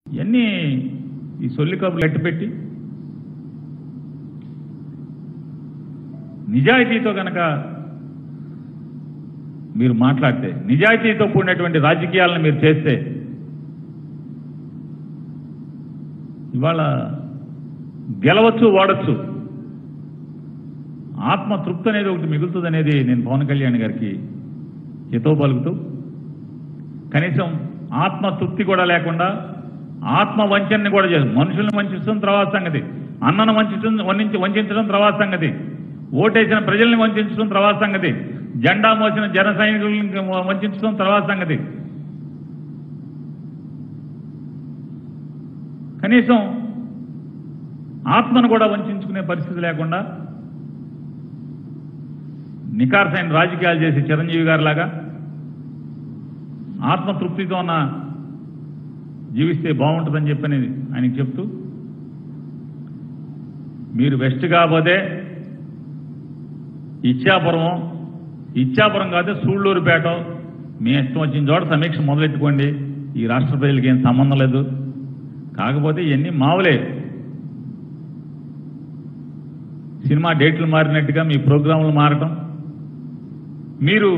ఇవన్నీ ఈ సొల్లి కబుర్లు ఎట్టుపెట్టి నిజాయితీతో కనుక మీరు మాట్లాడితే నిజాయితీతో కూడినటువంటి రాజకీయాలను మీరు చేస్తే ఇవాళ గెలవచ్చు ఓడచ్చు ఆత్మ తృప్తి అనేది ఒకటి మిగులుతుంది అనేది నేను పవన్ కళ్యాణ్ గారికి హితో పలుకుతూ కనీసం ఆత్మ తృప్తి కూడా లేకుండా ఆత్మ వంచనని కూడా చేస్తుంది మనుషుల్ని వంచడం తర్వాత సంగతి అన్నను వంచడం వంచి వంచడం తర్వాత సంగతి ఓటేసిన ప్రజల్ని వంచడం తర్వాత సంగతి జెండా మోసిన జన సైనికుల్ని వంచడం తర్వాత సంగతి కనీసం ఆత్మను కూడా వంచుకునే పరిస్థితి లేకుండా నికార్సైన రాజకీయాలు చేసి చిరంజీవి గారి లాగా ఆత్మతృప్తితో ఉన్న జీవిస్తే బాగుంటుందని చెప్పని ఆయనకి చెప్తూ మీరు వెస్ట్ కాకపోతే ఇచ్చాపురం ఇచ్చాపురం కాదు సూళ్ళూరుపేట మీ ఇష్టం వచ్చిన చోట సమీక్ష మొదలెట్టుకోండి ఈ రాష్ట్ర ప్రజలకి ఏం సంబంధం లేదు కాకపోతే ఇవన్నీ మావులే సినిమా డేట్లు మారినట్టుగా మీ ప్రోగ్రాంలు మారటం మీరు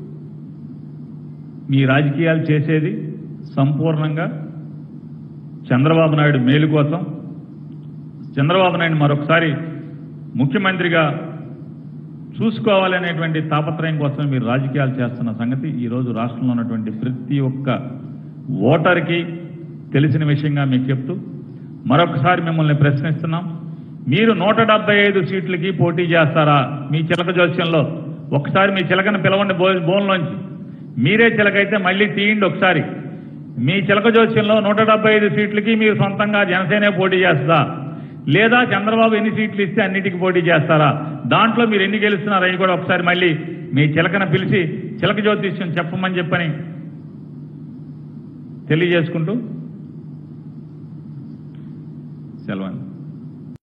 మీ రాజకీయాలు చేసేది సంపూర్ణంగా చంద్రబాబు నాయుడు మేలు కోసం చంద్రబాబు నాయుడు మరొకసారి ముఖ్యమంత్రిగా చూసుకోవాలనేటువంటి తాపత్రయం కోసం మీరు రాజకీయాలు చేస్తున్న సంగతి ఈరోజు రాష్ట్రంలో ఉన్నటువంటి ప్రతి ఒక్క ఓటర్కి తెలిసిన విషయంగా మీకు చెప్తూ మరొకసారి మిమ్మల్ని ప్రశ్నిస్తున్నాం మీరు నూట డెబ్బై ఐదు సీట్లకి పోటీ చేస్తారా మీ చిలక జోస్యంలో ఒకసారి మీ చిలకను పిలవండి బో బోన్లోంచి మీరే చిలకైతే మళ్ళీ తీయండి ఒకసారి మీ చిలక జోస్యంలో నూట డెబ్బై ఐదు సీట్లకి మీరు సొంతంగా జనసేనే పోటీ చేస్తుందా లేదా చంద్రబాబు ఎన్ని సీట్లు ఇస్తే అన్నిటికీ పోటీ చేస్తారా దాంట్లో మీరు ఎన్ని గెలుస్తున్నారు అని కూడా ఒకసారి మళ్ళీ మీ చిలకన పిలిచి చిలక జ్యోతిష్యం చెప్పమని చెప్పని తెలియజేసుకుంటూ సెలవు